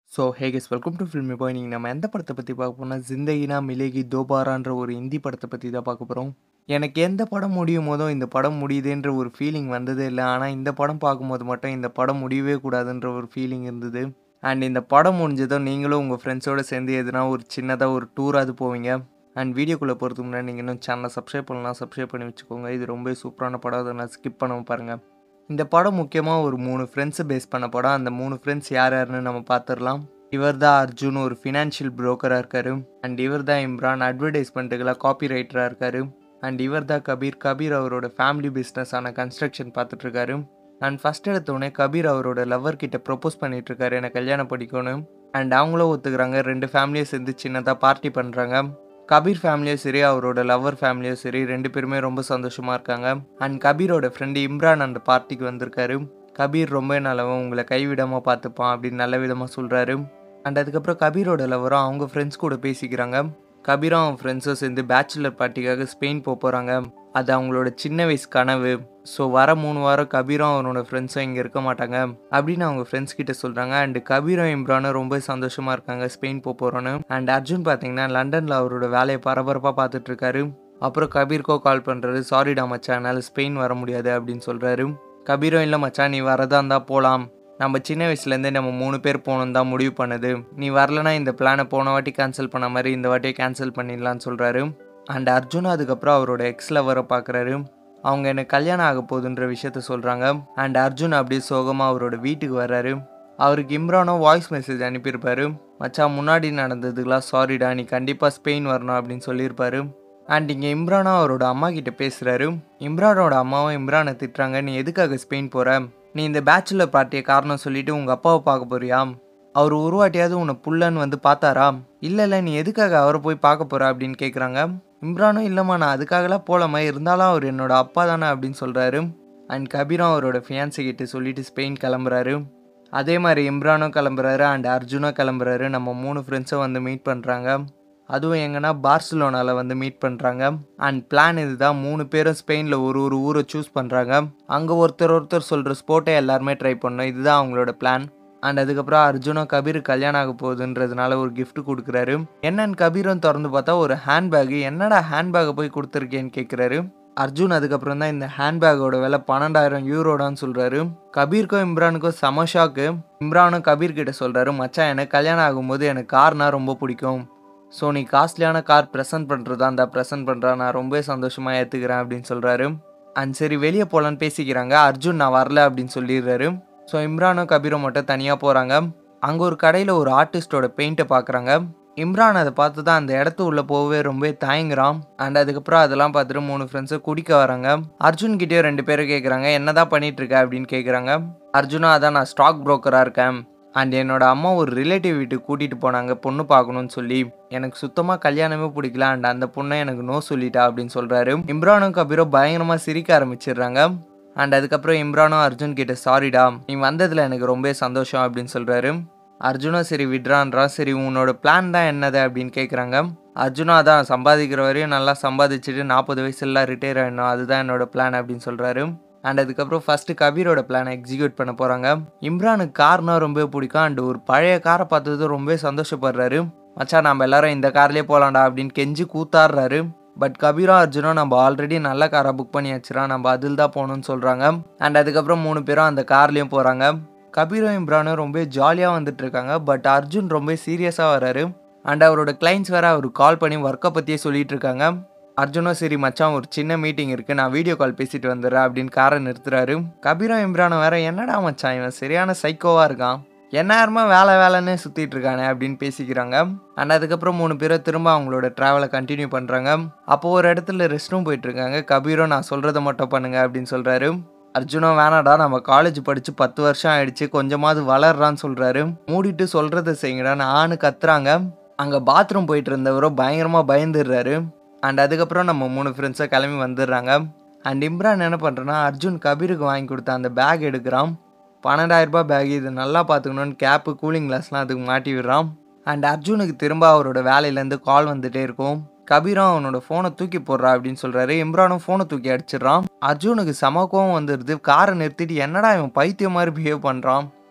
so hey guys welcome to filmy boy நீங்கள் நம்ம எந்த படத்தை பற்றி பார்க்க போனால் ஜிந்தகினா மிலேகி தோபாரான்ற ஒரு ஹிந்தி படத்தை பற்றி தான் பார்க்க போகிறோம் எனக்கு எந்த படம் முடியும் போதோ இந்த படம் முடியுதுன்ற ஒரு ஃபீலிங் வந்ததே இல்லை ஆனால் இந்த படம் பார்க்கும்போது மட்டும் இந்த படம் முடியவே கூடாதுன்ற ஒரு ஃபீலிங் இருந்தது அண்ட் இந்த படம் முடிஞ்சதும் நீங்களும் உங்கள் ஃப்ரெண்ட்ஸோடு சேர்ந்து எதுனா ஒரு சின்னதாக ஒரு டூராவது போவீங்க அண்ட் வீடியோக்குள்ளே போகிறதுக்கு முன்னாடி நீங்கள் இன்னும் சேனலை சப்ஸ்கிரைப் பண்ணலாம் சப்ஸ்கிரைப் பண்ணி வச்சுக்கோங்க இது ரொம்ப சூப்பரான படம் அதை நான் ஸ்கிப் பண்ணாமல் பாருங்கள் இந்த படம் முக்கியமாக ஒரு மூணு ஃப்ரெண்ட்ஸை பேஸ் பண்ண படம் அந்த மூணு ஃப்ரெண்ட்ஸ் யார் யாருன்னு நம்ம பார்த்துடலாம் இவர் தான் அர்ஜுன் ஒரு ஃபினான்ஷியல் புரோக்கராக இருக்கார் அண்ட் இவர் தான் இம்ரான் அட்வர்டைஸ்மெண்ட்டுக்கெல்லாம் காப்பி ரைட்டராக இருக்கார் அண்ட் இவர் தான் கபீர் கபீர் அவரோட ஃபேமிலி பிஸ்னஸான கன்ஸ்ட்ரக்ஷன் பார்த்துட்ருக்காரு அண்ட் ஃபஸ்ட் எடுத்தோடனே கபீர் அவரோட லவ்வர் கிட்ட ப்ரொப்போஸ் பண்ணிட்டு இருக்காரு எனக்கு கல்யாணம் படிக்கணும் அண்ட் அவங்களும் ஒத்துக்கிறாங்க ரெண்டு ஃபேமிலியும் சேர்ந்து சின்னதாக பார்ட்டி பண்ணுறாங்க கபீர் ஃபேமிலியும் சரி அவரோட லவ்வர் ஃபேமிலியும் சரி ரெண்டு பேருமே ரொம்ப சந்தோஷமாக இருக்காங்க அண்ட் கபீரோட ஃப்ரெண்டு இம்ரான் அந்த பார்ட்டிக்கு வந்திருக்காரு கபீர் ரொம்ப நல்லவன் உங்களை கைவிடாமல் பார்த்துப்பான் அப்படின்னு நல்ல விதமாக சொல்கிறாரு அண்ட் அதுக்கப்புறம் கபீரோட லவரும் அவங்க ஃப்ரெண்ட்ஸ் கூட பேசிக்கிறாங்க கபீரும் அவன் ஃப்ரெண்ட்ஸும் சேர்ந்து பேச்சுலர் பார்ட்டிக்காக ஸ்பெயின் போக போகிறாங்க அது அவங்களோட சின்ன வயசு கனவு ஸோ வர மூணு வாரம் கபீரும் அவனோட ஃப்ரெண்ட்ஸும் இங்கே இருக்க மாட்டாங்க அப்படின்னு அவங்க ஃப்ரெண்ட்ஸ் கிட்ட சொல்கிறாங்க அண்ட் கபீரும் இம்ரானும் ரொம்ப சந்தோஷமாக இருக்காங்க ஸ்பெயின் போக போகிறோன்னு அண்ட் அர்ஜுன் பார்த்தீங்கன்னா லண்டனில் அவரோட வேலையை பரபரப்பாக பார்த்துட்டு இருக்காரு அப்புறம் கபீர்க்கோ கால் பண்ணுறாரு சாரிடா மச்சான் என்னால் ஸ்பெயின் வர முடியாது அப்படின்னு சொல்கிறாரு கபீரும் இல்லை மச்சான் நீ வரதா இருந்தால் போகலாம் நம்ம சின்ன வயசுலேருந்தே நம்ம மூணு பேர் போகணும் தான் முடிவு பண்ணுது நீ வரலனா இந்த பிளானை போன வாட்டி கேன்சல் பண்ண மாதிரி இந்த வாட்டியை கேன்சல் பண்ணிடலான்னு சொல்கிறாரு அண்ட் அர்ஜுனும் அதுக்கப்புறம் அவரோட எக்ஸ் லவரை பார்க்குறாரு அவங்க எனக்கு கல்யாணம் ஆக போகுதுன்ற விஷயத்த சொல்கிறாங்க அண்ட் அர்ஜுன் அப்படியே சோகமாக அவரோட வீட்டுக்கு வர்றாரு அவருக்கு இம்ரானும் வாய்ஸ் மெசேஜ் அனுப்பியிருப்பாரு மச்சான் முன்னாடி நடந்ததுக்கெலாம் சாரிடா நீ கண்டிப்பாக ஸ்பெயின் வரணும் அப்படின்னு சொல்லியிருப்பாரு அண்ட் இங்கே இம்ரானும் அவரோட அம்மா கிட்ட பேசுகிறாரு இம்ரானோட அம்மாவும் இம்ரானை திட்டுறாங்க நீ எதுக்காக ஸ்பெயின் போகிற நீ இந்த பேச்சுலர் பார்ட்டியை காரணம் சொல்லிட்டு உங்கள் அப்பாவை பார்க்க போறியா அவர் ஒரு வாட்டியாவது உன்னை புள்ளன்னு வந்து பார்த்தாரா இல்லை இல்லை நீ எதுக்காக அவரை போய் பார்க்க போகிற அப்படின்னு கேட்குறாங்க இம்ரானும் இல்லைம்மா நான் அதுக்காகலாம் போகலாமா இருந்தாலும் அவர் என்னோட அப்பா தானே அப்படின்னு சொல்கிறாரு அண்ட் கபீரும் அவரோட ஃபியான்சி கிட்ட சொல்லிட்டு ஸ்பெயின் கிளம்புறாரு அதே மாதிரி இம்ரானும் கிளம்புறாரு அண்ட் அர்ஜுனும் கிளம்புறாரு நம்ம மூணு ஃப்ரெண்ட்ஸும் வந்து மீட் பண்ணுறாங்க அதுவும் எங்கன்னா பார்சலோனாவில் வந்து மீட் பண்ணுறாங்க அண்ட் பிளான் இதுதான் மூணு பேரும் ஸ்பெயினில் ஒரு ஒரு ஊரை சூஸ் பண்ணுறாங்க அங்கே ஒருத்தர் ஒருத்தர் சொல்கிற ஸ்போர்ட்டை எல்லாருமே ட்ரை பண்ணோம் இதுதான் அவங்களோட பிளான் அண்ட் அதுக்கப்புறம் அர்ஜுனும் கபீர் கல்யாணம் ஆக போகுதுன்றதுனால ஒரு கிஃப்ட் கொடுக்குறாரு என்னன்னு கபீரும் திறந்து பார்த்தா ஒரு ஹேண்ட்பேக் என்னடா ஹேண்ட்பேக்கை போய் கொடுத்துருக்கேன்னு கேட்குறாரு அர்ஜுன் அதுக்கப்புறம் தான் இந்த ஹேண்ட்பேக்கோட விலை பன்னெண்டாயிரம் யூரோடான்னு சொல்கிறாரு கபீருக்கும் இம்ரானுக்கும் செம ஷாக்கு இம்ரானும் கபீர் கிட்ட சொல்கிறாரு மச்சான் எனக்கு கல்யாணம் ஆகும்போது எனக்கு கார்னா ரொம்ப பிடிக்கும் ஸோ நீ காஸ்ட்லியான கார் ப்ரெசென்ட் பண்ணுறதா அந்த ப்ரெசென்ட் பண்ணுறா நான் ரொம்ப சந்தோஷமாக ஏற்றுக்கிறேன் அப்படின்னு சொல்கிறாரு அண்ட் சரி வெளியே போகலான்னு பேசிக்கிறாங்க அர்ஜுன் நான் வரல அப்படின்னு சொல்லிடுறாரு ஸோ இம்ரானும் கபீரும் மட்டும் தனியாக போகிறாங்க அங்கே ஒரு கடையில் ஒரு ஆர்டிஸ்டோட பெயிண்ட்டை பார்க்குறாங்க இம்ரான் அதை பார்த்து தான் அந்த இடத்து உள்ளே போகவே ரொம்ப தயங்குறான் அண்ட் அதுக்கப்புறம் அதெல்லாம் பார்த்துட்டு மூணு ஃப்ரெண்ட்ஸும் குடிக்க வராங்க அர்ஜுன் கிட்டேயும் ரெண்டு பேரும் கேட்குறாங்க என்னதான் பண்ணிட்டு இருக்க அப்படின்னு கேட்குறாங்க அர்ஜுனா அதான் நான் ஸ்டாக் புரோக்கராக இருக்கேன் அண்ட் என்னோட அம்மா ஒரு ரிலேட்டிவ் வீட்டுக்கு கூட்டிகிட்டு போனாங்க பொண்ணு பார்க்கணும்னு சொல்லி எனக்கு சுத்தமாக கல்யாணமே பிடிக்கல அண்ட் அந்த பொண்ணை எனக்கு நோ சொல்லிட்டா அப்படின்னு சொல்கிறாரு இம்ரானும் கபீரும் பயங்கரமாக சிரிக்க ஆரம்பிச்சிடுறாங்க அண்ட் அதுக்கப்புறம் இம்ரானும் அர்ஜுன் கிட்ட சாரிடா நீ வந்ததில் எனக்கு ரொம்ப சந்தோஷம் அப்படின்னு சொல்கிறாரு அர்ஜுனும் சரி விட்றான்றான் சரி உன்னோட பிளான் தான் என்னது அப்படின்னு கேட்குறாங்க அர்ஜுனா தான் சம்பாதிக்கிற வரையும் நல்லா சம்பாதிச்சுட்டு நாற்பது வயசுலாம் ரிட்டையர் ஆகிடணும் அதுதான் என்னோட பிளான் அப்படின்னு சொல்கிறாரு அண்ட் அதுக்கப்புறம் ஃபஸ்ட்டு கபீரோட பிளானை எக்ஸிக்யூட் பண்ண போகிறாங்க இம்ரானுக்கு கார்னா ரொம்ப பிடிக்கும் அண்ட் ஒரு பழைய காரை பார்த்தது ரொம்ப சந்தோஷப்படுறாரு மச்சான் நம்ம எல்லாரும் இந்த கார்லேயே போகலாம்டா அப்படின்னு கெஞ்சி கூத்தாடுறாரு பட் கபீரும் அர்ஜுனும் நம்ம ஆல்ரெடி நல்ல காரை புக் பண்ணி வச்சுறோம் நம்ம அதில் தான் போகணும்னு சொல்கிறாங்க அண்ட் அதுக்கப்புறம் மூணு பேரும் அந்த கார்லேயும் போகிறாங்க கபீரும் இம்ரானும் ரொம்ப ஜாலியாக வந்துட்டு இருக்காங்க பட் அர்ஜுன் ரொம்ப சீரியஸாக வராரு அண்ட் அவரோட கிளைண்ட்ஸ் வேறு அவர் கால் பண்ணி ஒர்க்கை பற்றியே சொல்லிட்டு இருக்காங்க அர்ஜுனும் சரி மச்சான் ஒரு சின்ன மீட்டிங் இருக்குது நான் வீடியோ கால் பேசிட்டு வந்துடுறேன் அப்படின்னு காரை நிறுத்துறாரு கபீரும் இம்ரானும் வேற என்னடா மச்சான் இவன் சரியான சைக்கோவாக இருக்கான் எந்நேரமா வேலை வேலைன்னு சுற்றிட்டு இருக்கானே அப்படின்னு பேசிக்கிறாங்க அண்ட் அதுக்கப்புறம் மூணு பேரும் திரும்ப அவங்களோட ட்ராவலை கண்டினியூ பண்ணுறாங்க அப்போது ஒரு இடத்துல ரெஸ்ட் ரூம் போயிட்டு இருக்காங்க கபீரும் நான் சொல்கிறத மட்டும் பண்ணுங்க அப்படின்னு சொல்கிறாரு அர்ஜுனும் வேணாடா நம்ம காலேஜ் படித்து பத்து வருஷம் ஆயிடுச்சு கொஞ்சமாவது வளர்றான்னு சொல்கிறாரு மூடிட்டு சொல்கிறத செய்யுங்கடான்னு ஆணு கத்துறாங்க அங்கே பாத்ரூம் போயிட்டு இருந்தவரும் பயங்கரமாக பயந்துடுறாரு அண்ட் அதுக்கப்புறம் நம்ம மூணு ஃப்ரெண்ட்ஸை கிளம்பி வந்துடுறாங்க அண்ட் இம்ரான் என்ன பண்ணுறேன்னா அர்ஜுன் கபீருக்கு வாங்கி கொடுத்த அந்த பேக் எடுக்கிறான் பன்னெண்டாயிரரூபா பேக் இது நல்லா பார்த்துக்கணுன்னு கேப்பு கூலிங் கிளாஸ்லாம் அதுக்கு மாட்டி விடுறான் அண்ட் அர்ஜுனுக்கு திரும்ப அவரோட வேலையிலேருந்து கால் வந்துகிட்டே இருக்கும் கபீரும் அவனோட ஃபோனை தூக்கி போடுறா அப்படின்னு சொல்கிறாரு இம்ரானும் ஃபோனை தூக்கி அடிச்சிடுறான் அர்ஜுனுக்கு செம கோவம் வந்துடுது காரை நிறுத்திட்டு என்னடா இவன் பைத்தியம் மாதிரி பிஹேவ் பண்ணுறான்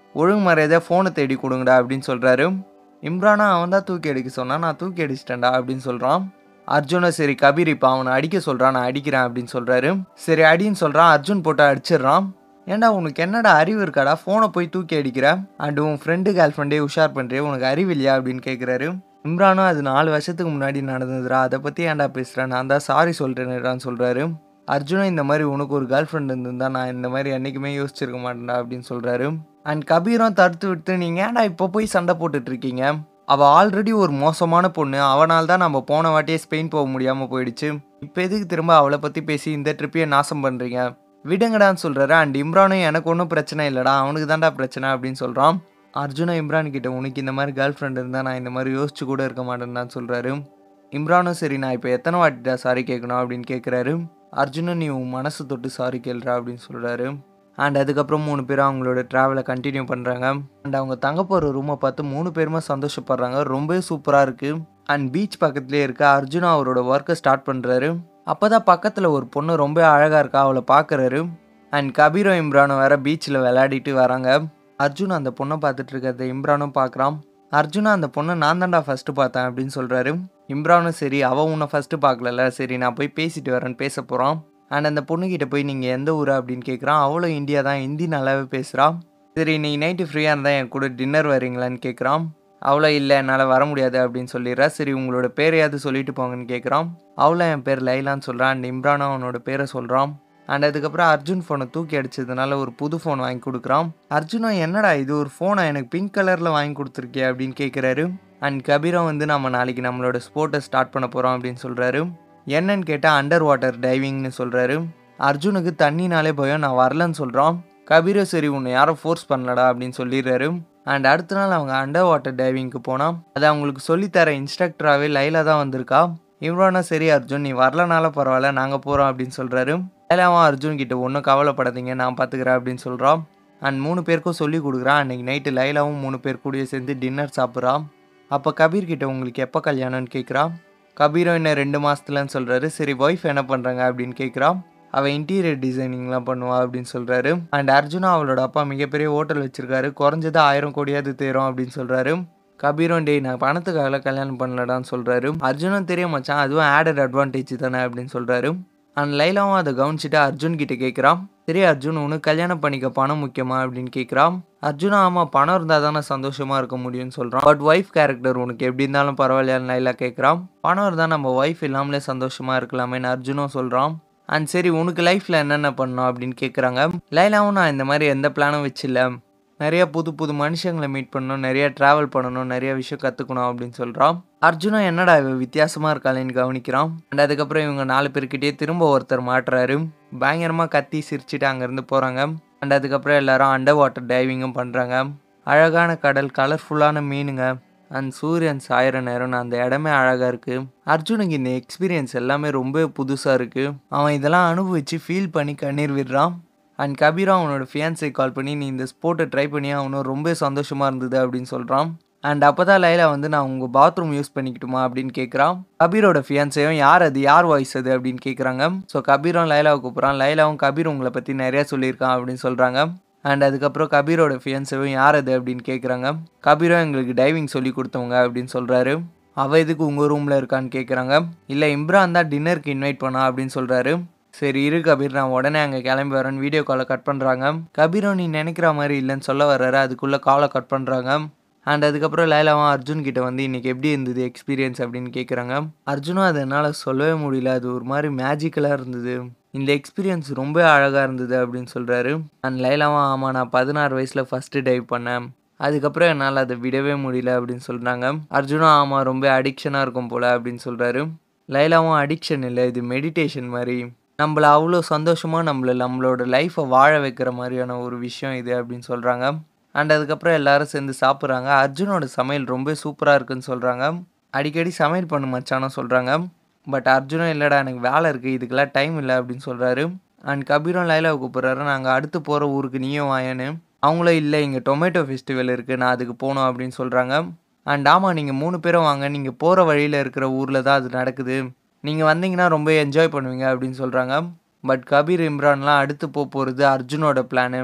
ஒழுங்கு மரியாதையாக ஃபோனை தேடி கொடுங்கடா அப்படின்னு சொல்கிறாரு இம்ரானா அவன் தான் தூக்கி அடிக்க சொன்னான் நான் தூக்கி அடிச்சிட்டேன்டா அப்படின்னு சொல்கிறான் அர்ஜுனை சரி கபீர் இப்போ அவனை அடிக்க சொல்கிறான் நான் அடிக்கிறேன் அப்படின்னு சொல்கிறாரு சரி அடின்னு சொல்கிறான் அர்ஜுன் போட்டு அடிச்சிடுறான் ஏன்டா உனக்கு என்னடா அறிவு இருக்காடா ஃபோனை போய் தூக்கி அடிக்கிற அண்ட் உன் ஃப்ரெண்டு கேர்ள் ஃப்ரெண்டே உஷார் பண்ணுறே உனக்கு அறிவு இல்லையா அப்படின்னு கேட்குறாரு இம்ரானும் அது நாலு வருஷத்துக்கு முன்னாடி நடந்ததுடா அதை பற்றி ஏன்டா பேசுகிறேன் நான் தான் சாரி சொல்கிறேன்டான்னு சொல்கிறாரு அர்ஜுனும் இந்த மாதிரி உனக்கு ஒரு கேர்ள் ஃப்ரெண்ட் இருந்திருந்தா நான் இந்த மாதிரி என்றைக்குமே யோசிச்சிருக்க மாட்டேன்டா அப்படின்னு சொல்கிறாரு அண்ட் கபீரும் தடுத்து விட்டு நீங்கள் ஏன்டா இப்போ போய் சண்டை போட்டுட்டு இருக்கீங்க அவள் ஆல்ரெடி ஒரு மோசமான பொண்ணு அவனால் தான் நம்ம போன வாட்டியே ஸ்பெயின் போக முடியாமல் போயிடுச்சு இப்போ எதுக்கு திரும்ப அவளை பற்றி பேசி இந்த ட்ரிப்பையே நாசம் பண்ணுறீங்க விடுங்கடான்னு சொல்கிறாரு அண்ட் இம்ரானும் எனக்கு ஒன்றும் பிரச்சனை இல்லைடா அவனுக்கு தான்டா பிரச்சனை அப்படின்னு சொல்கிறான் அர்ஜுனா இம்ரான் கிட்ட உனக்கு இந்த மாதிரி கேர்ள் ஃப்ரெண்ட் இருந்தால் நான் இந்த மாதிரி யோசிச்சு கூட இருக்க மாட்டேன்னு சொல்கிறாரு இம்ரானும் சரி நான் இப்போ எத்தனை வாட்டிடா சாரி கேட்கணும் அப்படின்னு கேட்குறாரு அர்ஜுனும் நீ உன் மனசு தொட்டு சாரி கேள்றா அப்படின்னு சொல்கிறாரு அண்ட் அதுக்கப்புறம் மூணு பேரும் அவங்களோட ட்ராவலை கண்டினியூ பண்ணுறாங்க அண்ட் அவங்க தங்க போகிற ரூமை பார்த்து மூணு பேருமே சந்தோஷப்படுறாங்க ரொம்பவே சூப்பராக இருக்குது அண்ட் பீச் பக்கத்துலேயே இருக்க அர்ஜுனா அவரோட ஒர்க்கை ஸ்டார்ட் பண்ணுறாரு அப்போ தான் பக்கத்தில் ஒரு பொண்ணு ரொம்ப அழகாக இருக்கா அவளை பார்க்குறாரு அண்ட் கபீரும் இம்ரானும் வேற பீச்சில் விளையாடிட்டு வராங்க அர்ஜுன் அந்த பொண்ணை பார்த்துட்டு இருக்கிறத இம்ரானும் பார்க்குறான் அர்ஜுனா அந்த பொண்ணை நான் தான்டா ஃபஸ்ட்டு பார்த்தேன் அப்படின்னு சொல்கிறாரு இம்ரானும் சரி அவள் உன்னை ஃபஸ்ட்டு பார்க்கலல்ல சரி நான் போய் பேசிட்டு வரேன்னு பேச போகிறான் அண்ட் அந்த பொண்ணுக்கிட்ட போய் நீங்கள் எந்த ஊர் அப்படின்னு கேட்குறான் அவளும் இந்தியா தான் ஹிந்தி நல்லாவே பேசுகிறான் சரி இன்னைக்கு நைட்டு ஃப்ரீயாக இருந்தால் என் கூட டின்னர் வரீங்களான்னு கேட்குறான் அவ்வளோ இல்லை என்னால் வர முடியாது அப்படின்னு சொல்லிடுறா சரி உங்களோட பேரையாவது சொல்லிட்டு போங்கன்னு கேட்குறான் அவளை என் பேர் லைலான்னு சொல்கிறான் அண்ட் இம்ரானும் அவனோட பேரை சொல்கிறான் அண்ட் அதுக்கப்புறம் அர்ஜுன் ஃபோனை தூக்கி அடிச்சதுனால ஒரு புது ஃபோன் வாங்கி கொடுக்குறான் அர்ஜுனும் என்னடா இது ஒரு ஃபோனை எனக்கு பிங்க் கலரில் வாங்கி கொடுத்துருக்கே அப்படின்னு கேட்குறாரு அண்ட் கபீரம் வந்து நம்ம நாளைக்கு நம்மளோட ஸ்போர்ட்டை ஸ்டார்ட் பண்ண போகிறோம் அப்படின்னு சொல்கிறாரு என்னன்னு கேட்டால் அண்டர் வாட்டர் டைவிங்னு சொல்கிறாரு அர்ஜுனுக்கு தண்ணினாலே பயம் நான் வரலன்னு சொல்கிறான் கபீரும் சரி உன்னை யாரும் ஃபோர்ஸ் பண்ணலடா அப்படின்னு சொல்லிடுறாரு அண்ட் அடுத்த நாள் அவங்க அண்டர் வாட்டர் டைவிங்க்கு போனால் அது அவங்களுக்கு சொல்லித்தர இன்ஸ்ட்ரக்டராகவே லைலா தான் வந்திருக்கா இம்ரானா சரி அர்ஜுன் நீ வரலனால பரவாயில்ல நாங்கள் போகிறோம் அப்படின்னு சொல்கிறாரு லைலாவும் அர்ஜுன் கிட்ட ஒன்றும் கவலைப்படாதீங்க நான் பார்த்துக்கிறேன் அப்படின்னு சொல்கிறான் அண்ட் மூணு பேருக்கும் சொல்லி கொடுக்குறான் அன்றைக்கி நைட்டு லைலாவும் மூணு பேர் கூடயே சேர்ந்து டின்னர் சாப்பிட்றான் அப்போ கபீர் கிட்ட உங்களுக்கு எப்போ கல்யாணம்னு கேட்குறான் கபீரும் இன்னும் ரெண்டு மாதத்துலன்னு சொல்கிறாரு சரி ஒய்ஃப் என்ன பண்ணுறாங்க அப்படின்னு கேட்குறான் அவள் இன்டீரியர் டிசைனிங்லாம் பண்ணுவா அப்படின்னு சொல்கிறாரு அண்ட் அர்ஜுனா அவளோட அப்பா மிகப்பெரிய ஹோட்டல் வச்சிருக்காரு குறைஞ்சது ஆயிரம் கோடியாவது தேரும் அப்படின்னு சொல்கிறாரு கபீரும் டேய் நான் பணத்துக்காக கல்யாணம் பண்ணலடான்னு சொல்கிறாரு அர்ஜுனும் தெரிய மச்சான் அதுவும் ஆடட் அட்வான்டேஜ் தானே அப்படின்னு சொல்கிறாரு அண்ட் லைலாவும் அதை கவனிச்சுட்டு அர்ஜுன் கிட்ட கேட்குறான் சரி அர்ஜுன் உனக்கு கல்யாணம் பண்ணிக்க பணம் முக்கியமா அப்படின்னு கேட்குறான் அர்ஜுனா ஆமாம் பணம் இருந்தால் தானே சந்தோஷமாக இருக்க முடியும்னு சொல்கிறான் பட் ஒய்ஃப் கேரக்டர் உனக்கு எப்படி இருந்தாலும் பரவாயில்லையான்னு லைலா கேட்குறான் பணம் இருந்தால் நம்ம ஒய்ஃப் இல்லாமலே சந்தோஷமாக இருக்கலாமேன்னு அர்ஜுனும் சொல்கிறான் அண்ட் சரி உனக்கு லைஃப்பில் என்னென்ன பண்ணணும் அப்படின்னு கேட்குறாங்க லைலாவும் நான் இந்த மாதிரி எந்த பிளானும் வச்சில்ல நிறைய புது புது மனுஷங்களை மீட் பண்ணணும் நிறைய ட்ராவல் பண்ணணும் நிறைய விஷயம் கற்றுக்கணும் அப்படின்னு சொல்கிறான் அர்ஜுனும் என்னடா இவ வித்தியாசமாக இருக்காளேன்னு கவனிக்கிறான் அண்ட் அதுக்கப்புறம் இவங்க நாலு பேர்கிட்டயே திரும்ப ஒருத்தர் மாட்டுறாரு பயங்கரமாக கத்தி சிரிச்சுட்டு அங்கேருந்து போகிறாங்க அண்ட் அதுக்கப்புறம் எல்லாரும் அண்டர் வாட்டர் டைவிங்கும் பண்ணுறாங்க அழகான கடல் கலர்ஃபுல்லான மீனுங்க அண்ட் சூரியன் சாயிற நேரம் அந்த இடமே அழகாக இருக்குது அர்ஜுனுக்கு இந்த எக்ஸ்பீரியன்ஸ் எல்லாமே ரொம்ப புதுசாக இருக்குது அவன் இதெல்லாம் அனுபவித்து ஃபீல் பண்ணி கண்ணீர் விடுறான் அண்ட் கபீரும் அவனோட ஃபியான்ஸை கால் பண்ணி நீ இந்த ஸ்போர்ட்டை ட்ரை பண்ணி அவனும் ரொம்ப சந்தோஷமாக இருந்தது அப்படின்னு சொல்கிறான் அண்ட் அப்போ தான் லைலா வந்து நான் உங்கள் பாத்ரூம் யூஸ் பண்ணிக்கிட்டுமா அப்படின்னு கேட்குறான் கபீரோட ஃபியான்ஸையும் யார் அது யார் வாய்ஸ் அது அப்படின்னு கேட்குறாங்க ஸோ கபீரும் லைலாவை கூப்பிட்றான் லைலாவும் கபீர் உங்களை பற்றி நிறையா சொல்லியிருக்கான் அப்படின்னு சொல்கிறாங்க அண்ட் அதுக்கப்புறம் கபீரோட ஃபியான்ஸையும் யார் அது அப்படின்னு கேட்குறாங்க கபீரும் எங்களுக்கு டைவிங் சொல்லி கொடுத்தவங்க அப்படின்னு சொல்கிறாரு அவள் எதுக்கு உங்கள் ரூமில் இருக்கான்னு கேட்குறாங்க இல்லை இம்ரான் தான் டின்னருக்கு இன்வைட் பண்ணா அப்படின்னு சொல்கிறாரு சரி இரு கபீர் நான் உடனே அங்கே கிளம்பி வரேன்னு வீடியோ காலை கட் பண்ணுறாங்க கபீரும் நீ நினைக்கிற மாதிரி இல்லைன்னு சொல்ல வர்றாரு அதுக்குள்ளே காலை கட் பண்ணுறாங்க அண்ட் அதுக்கப்புறம் லைலாவும் அர்ஜுன் கிட்ட வந்து இன்னைக்கு எப்படி இருந்தது எக்ஸ்பீரியன்ஸ் அப்படின்னு கேட்குறாங்க அர்ஜுனும் அது என்னால் சொல்லவே முடியல அது ஒரு மாதிரி மேஜிக்கலாக இருந்தது இந்த எக்ஸ்பீரியன்ஸ் ரொம்ப அழகாக இருந்தது அப்படின்னு சொல்கிறாரு அண்ட் லைலாவும் ஆமாம் நான் பதினாறு வயசில் ஃபஸ்ட்டு டைவ் பண்ணேன் அதுக்கப்புறம் என்னால் அதை விடவே முடியல அப்படின்னு சொல்கிறாங்க அர்ஜுனும் ஆமாம் ரொம்ப அடிக்ஷனாக இருக்கும் போல் அப்படின்னு சொல்கிறாரு லைலாவும் அடிக்ஷன் இல்லை இது மெடிடேஷன் மாதிரி நம்மளை அவ்வளோ சந்தோஷமாக நம்மளை நம்மளோட லைஃப்பை வாழ வைக்கிற மாதிரியான ஒரு விஷயம் இது அப்படின்னு சொல்கிறாங்க அண்ட் அதுக்கப்புறம் எல்லாரும் சேர்ந்து சாப்பிட்றாங்க அர்ஜுனோட சமையல் ரொம்ப சூப்பராக இருக்குன்னு சொல்கிறாங்க அடிக்கடி சமையல் பண்ணு மச்சானும் சொல்கிறாங்க பட் அர்ஜுனும் இல்லைடா எனக்கு வேலை இருக்குது இதுக்கெல்லாம் டைம் இல்லை அப்படின்னு சொல்கிறாரு அண்ட் கபீரும் லைலாவை கூப்பிட்றாரு நாங்கள் அடுத்து போகிற ஊருக்கு நீயும் வாயன்னு அவங்களும் இல்லை இங்கே டொமேட்டோ ஃபெஸ்டிவல் இருக்குது நான் அதுக்கு போகணும் அப்படின்னு சொல்கிறாங்க அண்ட் ஆமாம் நீங்கள் மூணு பேரும் வாங்க நீங்கள் போகிற வழியில் இருக்கிற ஊரில் தான் அது நடக்குது நீங்கள் வந்தீங்கன்னா ரொம்ப என்ஜாய் பண்ணுவீங்க அப்படின்னு சொல்கிறாங்க பட் கபீர் இம்ரான்லாம் அடுத்து போக போகிறது அர்ஜுனோட பிளானு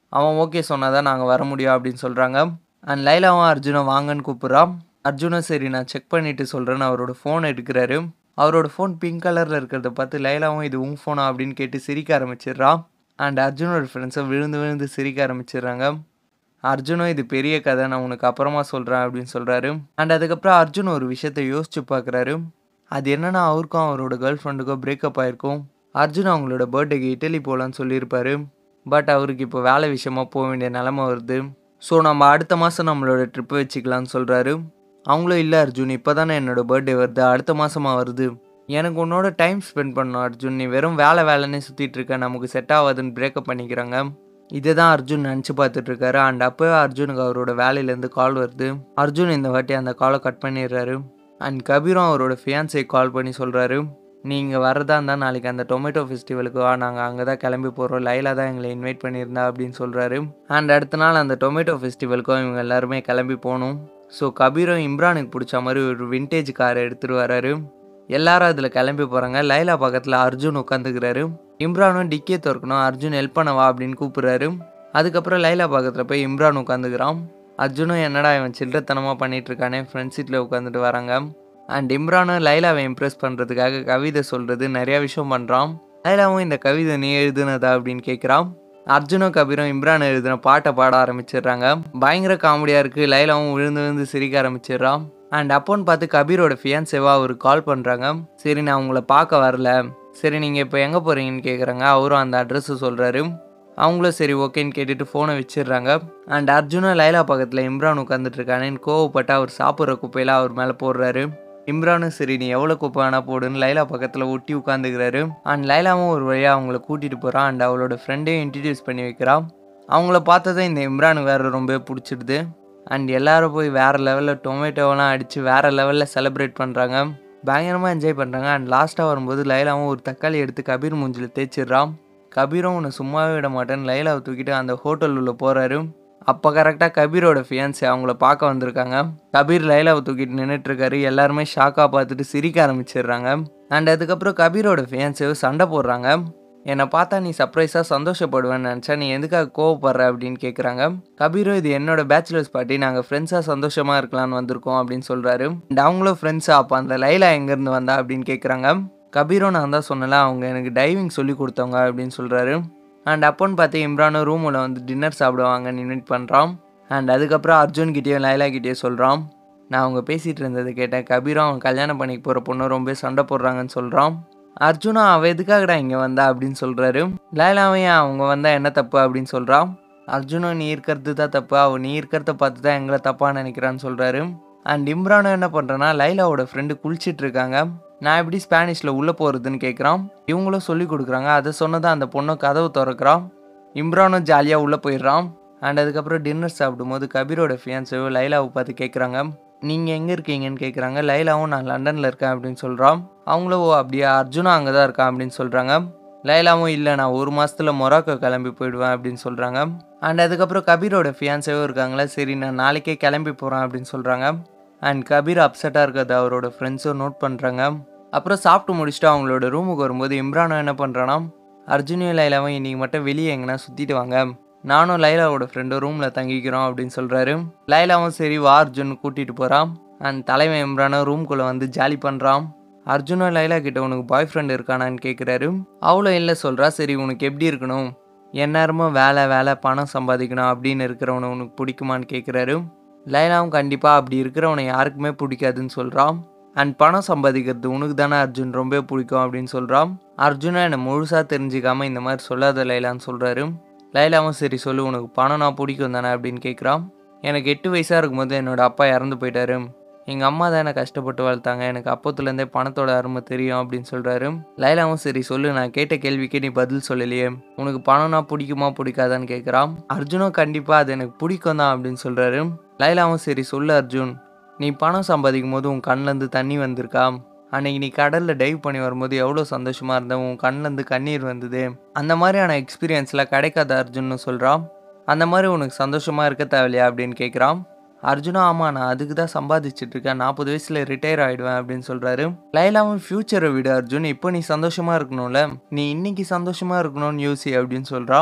அவன் ஓகே சொன்னால் தான் நாங்கள் வர முடியும் அப்படின்னு சொல்கிறாங்க அண்ட் லைலாவும் அர்ஜுனை வாங்கன்னு கூப்பிட்றான் அர்ஜுனும் சரி நான் செக் பண்ணிவிட்டு சொல்கிறேன்னு அவரோட ஃபோன் எடுக்கிறாரு அவரோட ஃபோன் பிங்க் கலரில் இருக்கிறத பார்த்து லைலாவும் இது உன் ஃபோனா அப்படின்னு கேட்டு சிரிக்க ஆரம்பிச்சிடுறான் அண்ட் அர்ஜுனோட ஃப்ரெண்ட்ஸை விழுந்து விழுந்து சிரிக்க ஆரம்பிச்சிடுறாங்க அர்ஜுனும் இது பெரிய கதை நான் உனக்கு அப்புறமா சொல்கிறேன் அப்படின்னு சொல்கிறாரு அண்ட் அதுக்கப்புறம் அர்ஜுன் ஒரு விஷயத்த யோசிச்சு பார்க்குறாரு அது என்னன்னா அவருக்கும் அவரோட கேர்ள் ஃப்ரெண்டுக்கும் பிரேக்கப் ஆயிருக்கும் அர்ஜுன் அவங்களோட பர்த்டேக்கு இட்டலி போகலான்னு சொல்லியிருப்பாரு பட் அவருக்கு இப்போ வேலை விஷயமா போக வேண்டிய நிலமை வருது ஸோ நம்ம அடுத்த மாதம் நம்மளோட ட்ரிப்பு வச்சுக்கலான்னு சொல்கிறாரு அவங்களும் இல்லை அர்ஜுன் இப்போ தானே என்னோட பர்த்டே வருது அடுத்த மாதமா வருது எனக்கு உன்னோட டைம் ஸ்பெண்ட் பண்ணணும் அர்ஜுன் நீ வெறும் வேலை வேலைன்னே சுற்றிட்டு இருக்க நமக்கு செட் ஆகாதுன்னு பிரேக்கப் பண்ணிக்கிறாங்க இதை தான் அர்ஜுன் நினச்சி பார்த்துட்டு இருக்காரு அண்ட் அப்போவே அர்ஜுனுக்கு அவரோட வேலையிலேருந்து கால் வருது அர்ஜுன் இந்த வாட்டி அந்த காலை கட் பண்ணிடுறாரு அண்ட் கபீரும் அவரோட ஃபியான்ஸை கால் பண்ணி சொல்கிறாரு நீங்கள் வரதா இருந்தால் நாளைக்கு அந்த டொமேட்டோ ஃபெஸ்டிவலுக்கு வா நாங்கள் அங்கே தான் கிளம்பி போகிறோம் லைலா தான் எங்களை இன்வைட் பண்ணியிருந்தா அப்படின்னு சொல்கிறாரு அண்ட் அடுத்த நாள் அந்த டொமேட்டோ ஃபெஸ்டிவலுக்கும் இவங்க எல்லாருமே கிளம்பி போகணும் ஸோ கபீரும் இம்ரானுக்கு பிடிச்ச மாதிரி ஒரு விண்டேஜ் காரை எடுத்துகிட்டு வராரு எல்லாரும் அதில் கிளம்பி போகிறாங்க லைலா பக்கத்தில் அர்ஜுன் உட்காந்துக்கிறாரு இம்ரானும் டிக்கே திறக்கணும் அர்ஜுன் ஹெல்ப் பண்ணவா அப்படின்னு கூப்பிடுறாரு அதுக்கப்புறம் லைலா பக்கத்தில் போய் இம்ரான் உட்காந்துக்கிறான் அர்ஜுனும் என்னடா இவன் சில்லறத்தனமாக பண்ணிட்டு இருக்கானே ஃப்ரெண்ட் சீட்டில் உட்காந்துட்டு வராங்க அண்ட் இம்ரானும் லைலாவை இம்ப்ரெஸ் பண்ணுறதுக்காக கவிதை சொல்கிறது நிறையா விஷயம் பண்ணுறான் லைலாவும் இந்த கவிதை நீ எழுதுனதா அப்படின்னு கேட்குறான் அர்ஜுனும் கபீரும் இம்ரான் எழுதின பாட்டை பாட ஆரம்பிச்சிடுறாங்க பயங்கர காமெடியாக இருக்குது லைலாவும் விழுந்து விழுந்து சிரிக்க ஆரம்பிச்சிடுறான் அண்ட் அப்போன்னு பார்த்து கபீரோட ஃபியான்சேவா அவருக்கு கால் பண்ணுறாங்க சரி நான் உங்களை பார்க்க வரல சரி நீங்கள் இப்போ எங்கே போகிறீங்கன்னு கேட்குறாங்க அவரும் அந்த அட்ரஸை சொல்கிறாரு அவங்களும் சரி ஓகேன்னு கேட்டுட்டு ஃபோனை வச்சிடுறாங்க அண்ட் அர்ஜுனும் லைலா பக்கத்தில் இம்ரான் உட்காந்துட்டு இருக்கானேன்னு கோவப்பட்டு அவர் சாப்பிட்ற குப்பையில அவர் மேலே போடுறாரு இம்ரானும் சரி நீ எவ்வளோ குப்பை வேணா போடுன்னு லைலா பக்கத்தில் ஒட்டி உட்காந்துக்கிறாரு அண்ட் லைலாவும் ஒரு வழியாக அவங்கள கூட்டிகிட்டு போகிறான் அண்ட் அவளோட ஃப்ரெண்டையும் இன்ட்ரடியூஸ் பண்ணி வைக்கிறான் அவங்கள பார்த்ததும் இந்த இம்ரானுக்கு வேறு ரொம்ப பிடிச்சிடுது அண்ட் எல்லாரும் போய் வேறு லெவலில் டொமேட்டோவெல்லாம் அடித்து வேறு லெவலில் செலிப்ரேட் பண்ணுறாங்க பயங்கரமாக என்ஜாய் பண்ணுறாங்க அண்ட் லாஸ்ட்டாக வரும்போது லைலாவும் ஒரு தக்காளி எடுத்து கபீர் மூஞ்சில் தேய்ச்சிடுறான் கபீரும் உன்னை சும்மாவே விட மாட்டேன்னு லைலாவை தூக்கிட்டு அந்த ஹோட்டல் உள்ள போகிறாரு அப்போ கரெக்டாக கபீரோட ஃபியான்ஸி அவங்கள பார்க்க வந்திருக்காங்க கபீர் லைலாவை தூக்கிட்டு நின்றுட்டு இருக்காரு எல்லாருமே ஷாக்காக பார்த்துட்டு சிரிக்க ஆரம்பிச்சிடுறாங்க அண்ட் அதுக்கப்புறம் கபீரோட ஃபியான்ஸியை சண்டை போடுறாங்க என்னை பார்த்தா நீ சர்ப்ரைஸாக சந்தோஷப்படுவேன்னு நினச்சா நீ எதுக்காக கோவப்படுற அப்படின்னு கேட்குறாங்க கபீரும் இது என்னோட பேச்சுலர்ஸ் பார்ட்டி நாங்கள் ஃப்ரெண்ட்ஸாக சந்தோஷமாக இருக்கலாம்னு வந்திருக்கோம் அப்படின்னு சொல்கிறாரு அண்ட் அவங்களும் ஃப்ரெண்ட்ஸாக அப்போ அந்த லைலா எங்கேருந்து வந்தா அப்படின்னு கேட்குறாங்க கபீரும் நான் தான் சொன்னல அவங்க எனக்கு டைவிங் சொல்லி கொடுத்தவங்க அப்படின்னு சொல்கிறாரு அண்ட் அப்போன்னு பார்த்து இம்ரானும் ரூமில் வந்து டின்னர் சாப்பிடுவாங்கன்னு இன்வைட் பண்ணுறான் அண்ட் அதுக்கப்புறம் அர்ஜுன் கிட்டேயும் லைலா கிட்டேயும் சொல்கிறான் நான் அவங்க பேசிகிட்டு இருந்ததை கேட்டேன் கபீரும் அவன் கல்யாணம் பண்ணிக்க போகிற பொண்ணு ரொம்ப சண்டை போடுறாங்கன்னு சொல்கிறான் அர்ஜுனா அவள் எதுக்காகடா இங்கே வந்தா அப்படின்னு சொல்கிறாரு லைலாவையும் அவங்க வந்தால் என்ன தப்பு அப்படின்னு சொல்கிறான் அர்ஜுனும் நீ இருக்கிறது தான் தப்பு அவள் நீ இருக்கிறத பார்த்து தான் எங்களை தப்பாக நினைக்கிறான்னு சொல்கிறாரு அண்ட் இம்ரானும் என்ன பண்ணுறேன்னா லைலாவோட ஃப்ரெண்டு குளிச்சிட்டு இருக்காங்க நான் எப்படி ஸ்பானிஷில் உள்ளே போகிறதுன்னு கேட்குறான் இவங்களும் சொல்லி கொடுக்குறாங்க அதை சொன்னதான் அந்த பொண்ணு கதவு திறக்கிறான் இம்ரானும் ஜாலியாக உள்ளே போயிடுறான் அண்ட் அதுக்கப்புறம் டின்னர் சாப்பிடும்போது கபீரோட ஃபியான்ஸையோ லைலாவை பார்த்து கேட்குறாங்க நீங்கள் எங்கே இருக்கீங்கன்னு கேட்குறாங்க லைலாவும் நான் லண்டனில் இருக்கேன் அப்படின்னு சொல்கிறான் அவங்களும் ஓ அப்படியா அர்ஜுனா அங்கே தான் இருக்கான் அப்படின்னு சொல்கிறாங்க லைலாவும் இல்லை நான் ஒரு மாதத்தில் மொராக்கோ கிளம்பி போயிடுவேன் அப்படின்னு சொல்கிறாங்க அண்ட் அதுக்கப்புறம் கபீரோட ஃபியான்ஸையும் இருக்காங்களா சரி நான் நாளைக்கே கிளம்பி போகிறேன் அப்படின்னு சொல்கிறாங்க அண்ட் கபீர் அப்செட்டாக இருக்கிறது அவரோட ஃப்ரெண்ட்ஸும் நோட் பண்ணுறாங்க அப்புறம் சாப்பிட்டு முடிச்சுட்டு அவங்களோட ரூமுக்கு வரும்போது இம்ரானும் என்ன பண்ணுறான்னா அர்ஜுனியும் லைலாவும் இன்றைக்கி மட்டும் வெளியே எங்கன்னா சுற்றிட்டு வாங்க நானும் லைலாவோட ஃப்ரெண்டும் ரூமில் தங்கிக்கிறோம் அப்படின்னு சொல்கிறாரு லைலாவும் சரி வா அர்ஜுன் கூட்டிகிட்டு போகிறான் அண்ட் தலைவன் இம்ரானும் ரூம்குள்ளே வந்து ஜாலி பண்ணுறான் அர்ஜுனும் லைலா கிட்ட உனக்கு பாய் ஃப்ரெண்ட் இருக்கானான்னு கேட்குறாரு அவளும் இல்லை சொல்கிறா சரி உனக்கு எப்படி இருக்கணும் எந்நேரமும் வேலை வேலை பணம் சம்பாதிக்கணும் அப்படின்னு இருக்கிறவனை உனக்கு பிடிக்குமான்னு கேட்குறாரு லைலாவும் கண்டிப்பாக அப்படி இருக்கிறவனை யாருக்குமே பிடிக்காதுன்னு சொல்கிறான் அண்ட் பணம் சம்பாதிக்கிறது உனக்கு தானே அர்ஜுன் ரொம்ப பிடிக்கும் அப்படின்னு சொல்கிறான் அர்ஜுனா என்னை முழுசாக தெரிஞ்சுக்காம இந்த மாதிரி சொல்லாத லைலான்னு சொல்கிறாரு லைலாவும் சரி சொல்லு உனக்கு பணம் நான் பிடிக்கும் தானே அப்படின்னு கேட்குறான் எனக்கு எட்டு வயசாக இருக்கும்போது என்னோட அப்பா இறந்து போயிட்டாரு எங்கள் அம்மா தான் என்னை கஷ்டப்பட்டு வளர்த்தாங்க எனக்கு அப்போத்துலேருந்தே பணத்தோட அருமை தெரியும் அப்படின்னு சொல்கிறாரு லைலாவும் சரி சொல்லு நான் கேட்ட கேள்விக்கு நீ பதில் சொல்லலையே உனக்கு பணம்னா பிடிக்குமா பிடிக்காதான்னு கேட்குறான் அர்ஜுனும் கண்டிப்பாக அது எனக்கு பிடிக்கும் தான் அப்படின்னு சொல்கிறாரு லைலாவும் சரி சொல்லு அர்ஜுன் நீ பணம் சம்பாதிக்கும் போது உன் கண்ணிலேருந்து தண்ணி வந்திருக்கா அன்னைக்கு நீ கடலில் டைவ் பண்ணி வரும்போது எவ்வளோ சந்தோஷமாக இருந்த உன் கண்ணிலேருந்து கண்ணீர் வந்தது அந்த மாதிரியான எக்ஸ்பீரியன்ஸ்லாம் கிடைக்காத அர்ஜுன்னு சொல்கிறான் அந்த மாதிரி உனக்கு சந்தோஷமாக இருக்க தேவையில்லையா அப்படின்னு கேட்குறான் அர்ஜுனா ஆமாம் நான் அதுக்கு தான் சம்பாதிச்சுட்டு இருக்கேன் நாற்பது வயசில் ரிட்டையர் ஆகிடுவேன் அப்படின்னு சொல்கிறாரு லைலாவும் ஃப்யூச்சரை விடு அர்ஜுன் இப்போ நீ சந்தோஷமாக இருக்கணும்ல நீ இன்னைக்கு சந்தோஷமாக இருக்கணும்னு யோசி அப்படின்னு சொல்கிறான்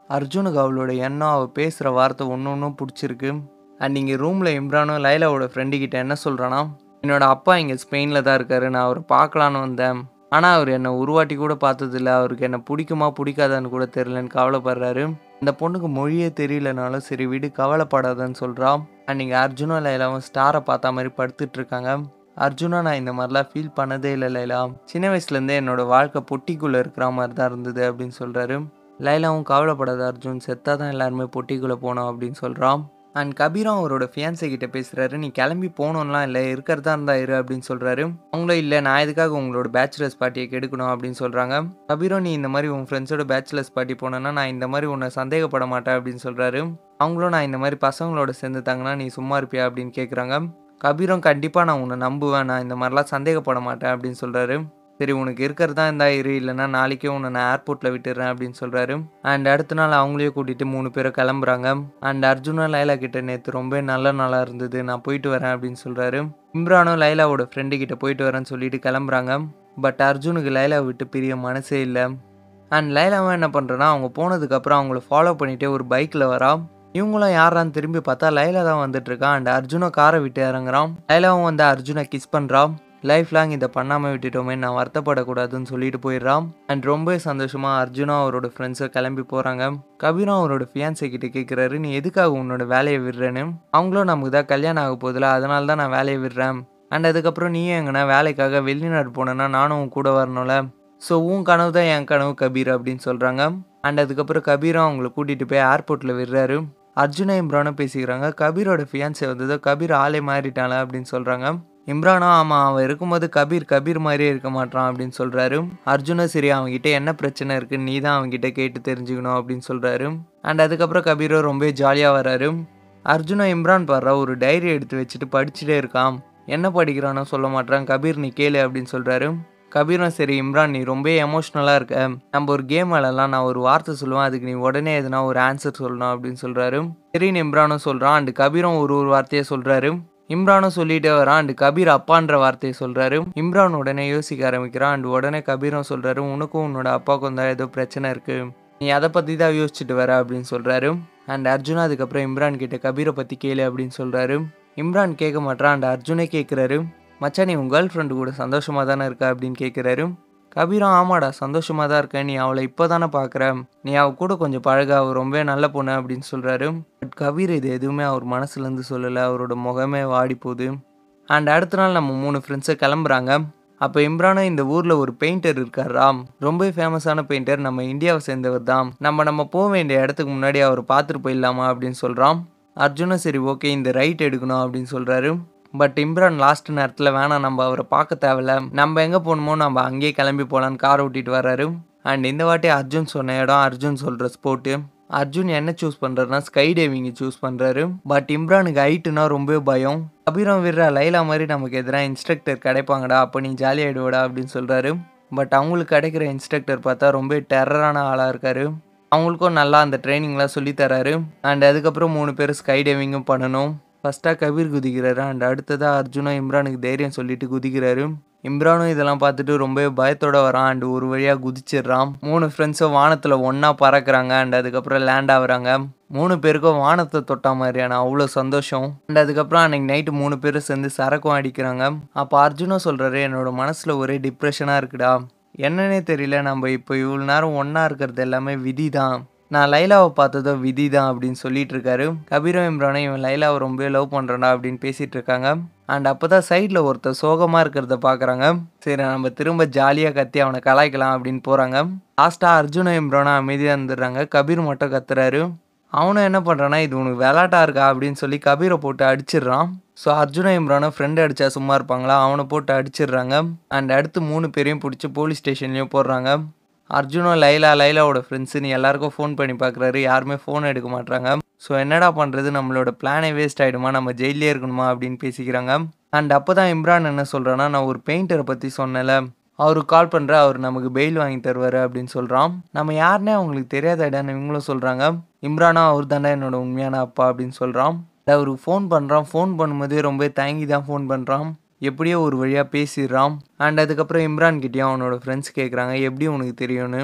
அர்ஜுனுக்கு அவளோட எண்ணம் அவள் பேசுகிற வார்த்தை ஒன்று ஒன்றும் பிடிச்சிருக்கு அண்ட் இங்கே ரூமில் இம்ரானும் லைலாவோட ஃப்ரெண்டு கிட்ட என்ன சொல்கிறான்னா என்னோட அப்பா இங்கே ஸ்பெயினில் தான் இருக்காரு நான் அவரை பார்க்கலான்னு வந்தேன் ஆனால் அவர் என்னை உருவாட்டி கூட பார்த்ததில்ல அவருக்கு என்னை பிடிக்குமா பிடிக்காதான்னு கூட தெரிலன்னு கவலைப்படுறாரு அந்த பொண்ணுக்கு மொழியே தெரியலனாலும் சரி விடு கவலைப்படாதன்னு சொல்கிறான் அண்ட் இங்கே அர்ஜுனும் லைலாவும் ஸ்டாரை பார்த்த மாதிரி படுத்துட்டு இருக்காங்க அர்ஜுனா நான் இந்த மாதிரிலாம் ஃபீல் பண்ணதே இல்லை லைலா சின்ன வயசுலேருந்தே என்னோட வாழ்க்கை பொட்டிக்குள்ளே இருக்கிற மாதிரி தான் இருந்தது அப்படின்னு சொல்கிறாரு லைலாவும் கவலைப்படாத அர்ஜுன் செத்தா தான் எல்லாருமே பொட்டிக்குள்ளே போனோம் அப்படின்னு சொல்கிறான் அண்ட் கபீரும் அவரோட ஃபியான்ஸை கிட்ட பேசுகிறாரு நீ கிளம்பி போகணும்லாம் இல்லை இருக்கிறதா இருந்தா இரு அப்படின்னு சொல்கிறாரு அவங்களும் இல்லை நான் இதுக்காக உங்களோட பேச்சுலர்ஸ் பார்ட்டியை கெடுக்கணும் அப்படின்னு சொல்கிறாங்க கபீரும் நீ இந்த மாதிரி உன் ஃப்ரெண்ட்ஸோட பேச்சுலர்ஸ் பார்ட்டி போனேன்னா நான் இந்த மாதிரி உன்னை சந்தேகப்பட மாட்டேன் அப்படின்னு சொல்கிறாரு அவங்களும் நான் இந்த மாதிரி பசங்களோட சேர்ந்துட்டாங்கன்னா நீ சும்மா இருப்பியா அப்படின்னு கேட்குறாங்க கபீரும் கண்டிப்பாக நான் உன்னை நம்புவேன் நான் இந்த மாதிரிலாம் சந்தேகப்பட மாட்டேன் அப்படின்னு சொல்கிறாரு சரி உனக்கு இருக்கிறதா இருந்தா இரு இல்லைன்னா நாளைக்கே உன்னை நான் ஏர்போர்ட்டில் விட்டுறேன் அப்படின்னு சொல்கிறாரு அண்ட் அடுத்த நாள் அவங்களையும் கூட்டிகிட்டு மூணு பேரும் கிளம்புறாங்க அண்ட் அர்ஜுனா லைலா கிட்ட நேற்று ரொம்ப நல்ல நாளாக இருந்தது நான் போயிட்டு வரேன் அப்படின்னு சொல்கிறாரு இம்ரானும் லைலாவோட ஃப்ரெண்டு கிட்ட போயிட்டு வரேன்னு சொல்லிட்டு கிளம்புறாங்க பட் அர்ஜுனுக்கு லைலாவை விட்டு பிரிய மனசே இல்லை அண்ட் லைலாவும் என்ன பண்ணுறேன்னா அவங்க போனதுக்கப்புறம் அவங்கள ஃபாலோ பண்ணிகிட்டே ஒரு பைக்கில் வரா இவங்களும் யாரான்னு திரும்பி பார்த்தா லைலா தான் வந்துட்டு இருக்கான் அண்ட் அர்ஜுனும் காரை விட்டு இறங்குறான் லைலாவும் வந்து அர்ஜுனை கிஸ் பண்ணுறான் லைஃப் லாங் இதை பண்ணாமல் விட்டுட்டோமே நான் வருத்தப்படக்கூடாதுன்னு சொல்லிட்டு போயிடுறான் அண்ட் ரொம்ப சந்தோஷமா அர்ஜுனும் அவரோட ஃப்ரெண்ட்ஸை கிளம்பி போகிறாங்க கபீரும் அவரோட ஃபியான்ஸை கிட்ட கேட்குறாரு நீ எதுக்காக உன்னோட வேலையை விடுறேன்னு அவங்களும் நமக்கு தான் கல்யாணம் ஆக போதில்ல அதனால தான் நான் வேலையை விடுறேன் அண்ட் அதுக்கப்புறம் நீயும் எங்கன்னா வேலைக்காக வெளிநாடு போனேன்னா நானும் உன் கூட வரணும்ல ஸோ உன் கனவு தான் என் கனவு கபீர் அப்படின்னு சொல்கிறாங்க அண்ட் அதுக்கப்புறம் கபீரும் அவங்கள கூட்டிகிட்டு போய் ஏர்போர்ட்டில் விடுறாரு அர்ஜுனா இம்ரானும் பேசிக்கிறாங்க கபீரோட ஃபியான்ஸை வந்ததோ கபீர் ஆளே மாறிட்டாளா அப்படின்னு சொல்கிறாங்க இம்ரானும் ஆமாம் அவன் இருக்கும்போது கபீர் கபீர் மாதிரியே இருக்க மாட்டான் அப்படின்னு சொல்கிறாரு அர்ஜுனும் சரி அவன்கிட்ட என்ன பிரச்சனை இருக்குன்னு நீ தான் அவன்கிட்ட கேட்டு தெரிஞ்சுக்கணும் அப்படின்னு சொல்கிறாரு அண்ட் அதுக்கப்புறம் கபீரும் ரொம்ப ஜாலியாக வராரு அர்ஜுனும் இம்ரான் பாடுறா ஒரு டைரி எடுத்து வச்சுட்டு படிச்சுட்டே இருக்கான் என்ன படிக்கிறானோ சொல்ல மாட்டான் கபீர் நீ கேளு அப்படின்னு சொல்கிறாரு கபீரும் சரி இம்ரான் நீ ரொம்ப எமோஷ்னலாக இருக்க நம்ம ஒரு கேம் விளாட்லாம் நான் ஒரு வார்த்தை சொல்லுவேன் அதுக்கு நீ உடனே எதுனா ஒரு ஆன்சர் சொல்லணும் அப்படின்னு சொல்கிறாரு சரின்னு இம்ரானும் சொல்கிறான் அண்டு கபீரும் ஒரு ஒரு வார்த்தையை சொல்கிறாரு இம்ரானும் சொல்லிட்டே வரான் அண்டு கபீர் அப்பான்ற வார்த்தையை சொல்கிறாரு இம்ரான் உடனே யோசிக்க ஆரம்பிக்கிறான் அண்டு உடனே கபீரும் சொல்கிறாரு உனக்கும் உன்னோட அப்பாவுக்கும் தான் ஏதோ பிரச்சனை இருக்குது நீ அதை பற்றி தான் யோசிச்சுட்டு வர அப்படின்னு சொல்கிறாரு அண்ட் அர்ஜுனா அதுக்கப்புறம் இம்ரான் கிட்ட கபீரை பற்றி கேளு அப்படின்னு சொல்கிறாரு இம்ரான் கேட்க மாட்டான் அண்ட் அர்ஜுனே கேட்குறாரு மச்சான் நீ உன் கேர்ள் ஃப்ரெண்டு கூட சந்தோஷமாக தானே இருக்க அப்படின்னு கேட்குறாரு கபீரும் ஆமாடா சந்தோஷமாக தான் இருக்கேன் நீ அவளை இப்போ தானே பார்க்குற நீ அவ கூட கொஞ்சம் பழக அவள் ரொம்ப நல்ல பொண்ணு அப்படின்னு சொல்கிறாரு பட் கபீர் இது எதுவுமே அவர் மனசுலேருந்து சொல்லலை அவரோட முகமே வாடி போகுது அண்ட் அடுத்த நாள் நம்ம மூணு ஃப்ரெண்ட்ஸை கிளம்புறாங்க அப்போ இம்ரானும் இந்த ஊரில் ஒரு பெயிண்டர் இருக்காராம் ரொம்ப ஃபேமஸான பெயிண்டர் நம்ம இந்தியாவை சேர்ந்தவர் தான் நம்ம நம்ம போக வேண்டிய இடத்துக்கு முன்னாடி அவர் பார்த்துட்டு போயிடலாமா அப்படின்னு சொல்கிறான் அர்ஜுனும் சரி ஓகே இந்த ரைட் எடுக்கணும் அப்படின்னு சொல்கிறாரு பட் இம்ரான் லாஸ்ட் நேரத்தில் வேணாம் நம்ம அவரை பார்க்க தேவையில்ல நம்ம எங்கே போகணுமோ நம்ம அங்கேயே கிளம்பி போகலான்னு கார் ஓட்டிட்டு வர்றாரு அண்ட் இந்த வாட்டி அர்ஜுன் சொன்ன இடம் அர்ஜுன் சொல்கிற ஸ்போர்ட்டு அர்ஜுன் என்ன சூஸ் பண்ணுறாருனா ஸ்கை டைவிங்கை சூஸ் பண்ணுறாரு பட் இம்ரானுக்கு ஹைட்டுனா ரொம்ப பயம் கபீரம் விடுற லைலா மாதிரி நமக்கு எதிராக இன்ஸ்ட்ரக்டர் கிடைப்பாங்கடா அப்போ நீ ஜாலியாகிடுவடா அப்படின்னு சொல்கிறாரு பட் அவங்களுக்கு கிடைக்கிற இன்ஸ்ட்ரக்டர் பார்த்தா ரொம்ப டெரரான ஆளாக இருக்காரு அவங்களுக்கும் நல்லா அந்த ட்ரைனிங்லாம் சொல்லித்தராரு அண்ட் அதுக்கப்புறம் மூணு பேர் ஸ்கை டைவிங்கும் பண்ணணும் ஃபஸ்ட்டாக கபீர் குதிக்கிறாரு அண்ட் அடுத்ததாக அர்ஜுனும் இம்ரானுக்கு தைரியம் சொல்லிட்டு குதிக்கிறாரு இம்ரானும் இதெல்லாம் பார்த்துட்டு ரொம்ப பயத்தோட வரான் அண்ட் ஒரு வழியாக குதிச்சிடுறான் மூணு ஃப்ரெண்ட்ஸும் வானத்தில் ஒன்றா பறக்குறாங்க அண்ட் அதுக்கப்புறம் லேண்ட் ஆகுறாங்க மூணு பேருக்கும் வானத்தை தொட்டா மாதிரியான அவ்வளோ சந்தோஷம் அண்ட் அதுக்கப்புறம் அன்னைக்கு நைட்டு மூணு பேரும் சேர்ந்து சரக்கும் அடிக்கிறாங்க அப்போ அர்ஜுனும் சொல்கிறாரு என்னோட மனசில் ஒரே டிப்ரெஷனாக இருக்குடா என்னன்னே தெரியல நம்ம இப்போ இவ்வளோ நேரம் ஒன்றா இருக்கிறது எல்லாமே விதி தான் நான் லைலாவை பார்த்ததோ விதி தான் அப்படின்னு சொல்லிட்டு இருக்காரு கபீரம் இம்ரானும் இவன் லைலாவை ரொம்ப லவ் பண்ணுறான்டா அப்படின்னு பேசிட்டு இருக்காங்க அண்ட் அப்போ தான் சைடில் ஒருத்தர் சோகமாக இருக்கிறத பார்க்குறாங்க சரி நம்ம திரும்ப ஜாலியாக கத்தி அவனை கலாய்க்கலாம் அப்படின்னு போகிறாங்க லாஸ்ட்டாக அர்ஜுனும் இம்ரானும் அமைதியாக இருந்துடுறாங்க கபீர் மட்டும் கத்துறாரு அவனும் என்ன பண்ணுறான்னா இது உனக்கு விளாட்டா இருக்கா அப்படின்னு சொல்லி கபீரை போட்டு அடிச்சிடுறான் ஸோ அர்ஜுனா இம்ரானும் ஃப்ரெண்டு அடித்தா சும்மா இருப்பாங்களா அவனை போட்டு அடிச்சிடுறாங்க அண்ட் அடுத்து மூணு பேரையும் பிடிச்சி போலீஸ் ஸ்டேஷன்லேயும் போடுறாங்க அர்ஜுனும் லைலா லைலாவோட ஃப்ரெண்ட்ஸுன்னு எல்லாருக்கும் ஃபோன் பண்ணி பார்க்குறாரு யாருமே ஃபோன் எடுக்க மாட்டாங்க ஸோ என்னடா பண்ணுறது நம்மளோட பிளானே வேஸ்ட் ஆகிடுமா நம்ம ஜெயிலே இருக்கணுமா அப்படின்னு பேசிக்கிறாங்க அண்ட் அப்போ தான் இம்ரான் என்ன சொல்கிறான்னா நான் ஒரு பெயிண்டரை பற்றி சொன்னேன்ல அவருக்கு கால் பண்ணுற அவர் நமக்கு பெயில் வாங்கி தருவார் அப்படின்னு சொல்கிறான் நம்ம யாருன்னே அவங்களுக்கு தெரியாத இடம்னு இவங்களும் சொல்கிறாங்க இம்ரானா அவர் தாண்டா என்னோட உண்மையான அப்பா அப்படின்னு சொல்கிறான் அவருக்கு ஃபோன் பண்ணுறான் ஃபோன் பண்ணும்போதே ரொம்ப தயங்கி தான் ஃபோன் பண்ணுறான் எப்படியோ ஒரு வழியாக பேசிடுறான் அண்ட் அதுக்கப்புறம் இம்ரான் கிட்டேயும் அவனோட ஃப்ரெண்ட்ஸ் கேட்குறாங்க எப்படி உனக்கு தெரியும்னு